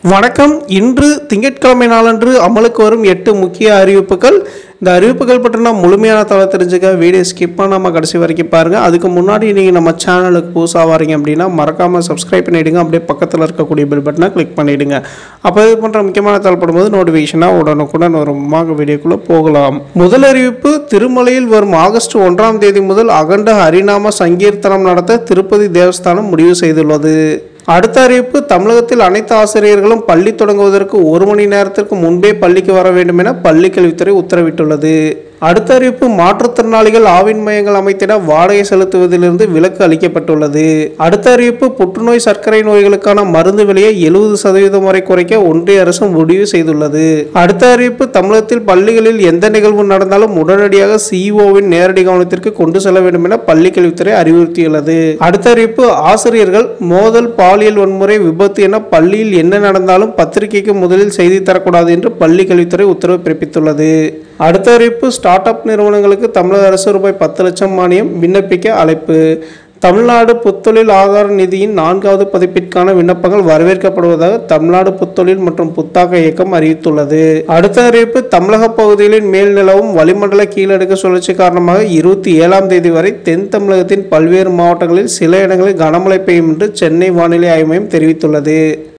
வணக்கம் இன்று திங்கட்கிழமை நாளன்று அமலுக்கு வரும் எட்டு முக்கிய அறிவிப்புகள் இந்த அறிவிப்புகள் பற்றின முழுமையான தகவலை தெரிஞ்சுக்க வீடியோ ஸ்கிப் பண்ணாமல் கடைசி வரைக்கும் பாருங்கள் அதுக்கு முன்னாடி நீங்கள் நம்ம சேனலுக்கு புதுசாக வரீங்க அப்படின்னா மறக்காமல் சப்ஸ்கிரைப் பண்ணிவிடுங்க அப்படியே பக்கத்தில் இருக்கக்கூடிய பெல் பட்டனை கிளிக் பண்ணிவிடுங்க அப்போ இது பண்ணுற முக்கியமான தகவல் படும்போது நோட்டிஃபிகேஷனாக உடனுக்குடன் வரும் வாங்க வீடியோக்குள்ளே போகலாம் முதல் அறிவிப்பு திருமலையில் வரும் ஆகஸ்ட் ஒன்றாம் தேதி முதல் அகண்ட ஹரிநாம சங்கீர்த்தனம் நடத்த திருப்பதி தேவஸ்தானம் முடிவு செய்துள்ளது அடுத்த அறிவிப்பு தமிழகத்தில் அனைத்து ஆசிரியர்களும் பள்ளி தொடங்குவதற்கு ஒரு மணி நேரத்திற்கு முன்பே பள்ளிக்கு வர வேண்டும் என பள்ளிக் கல்வித்துறை உத்தரவிட்டுள்ளது அடுத்த அறிவிப்பு மாற்றுத்திறனாளிகள் ஆவின் மையங்கள் அமைத்திட வாடகை செலுத்துவதிலிருந்து விலக்கு அளிக்கப்பட்டுள்ளது அடுத்த அறிவிப்பு புற்றுநோய் சர்க்கரை நோய்களுக்கான மருந்து விலையை எழுபது சதவீதம் வரை குறைக்க ஒன்றிய அரசு முடிவு செய்துள்ளது அடுத்த அறிவிப்பு தமிழகத்தில் பள்ளிகளில் எந்த நிகழ்வு நடந்தாலும் உடனடியாக சிஇஓவின் நேரடி கவனத்திற்கு கொண்டு செல்ல வேண்டும் என பள்ளிக் கல்வித்துறை அறிவுறுத்தியுள்ளது அடுத்த அறிவிப்பு ஆசிரியர்கள் மோதல் பாலியல் வன்முறை விபத்து என பள்ளியில் என்ன நடந்தாலும் பத்திரிகைக்கு முதலில் செய்தி தரக்கூடாது என்று பள்ளிக் கல்வித்துறை உத்தரவு பிறப்பித்துள்ளது அடுத்த அறிவிப்பு ஸ்டார்ட் அப் நிறுவனங்களுக்கு தமிழக அரசு ரூபாய் பத்து லட்சம் மானியம் விண்ணப்பிக்க அழைப்பு தமிழ்நாடு புத்தொழில் ஆதார நிதியின் நான்காவது பதிப்பிற்கான விண்ணப்பங்கள் வரவேற்கப்படுவதாக தமிழ்நாடு புத்தொழில் மற்றும் புத்தாக்க இயக்கம் அறிவித்துள்ளது அடுத்த அறிவிப்பு தமிழக பகுதிகளின் மேல் நிலவும் வளிமண்டல கீழடுக்கு சுழற்சி காரணமாக இருபத்தி ஏழாம் தேதி வரை தென் தமிழகத்தின் பல்வேறு மாவட்டங்களில் சில இடங்களில் கனமழை பெய்யும் என்று சென்னை வானிலை ஆய்வு மையம் தெரிவித்துள்ளது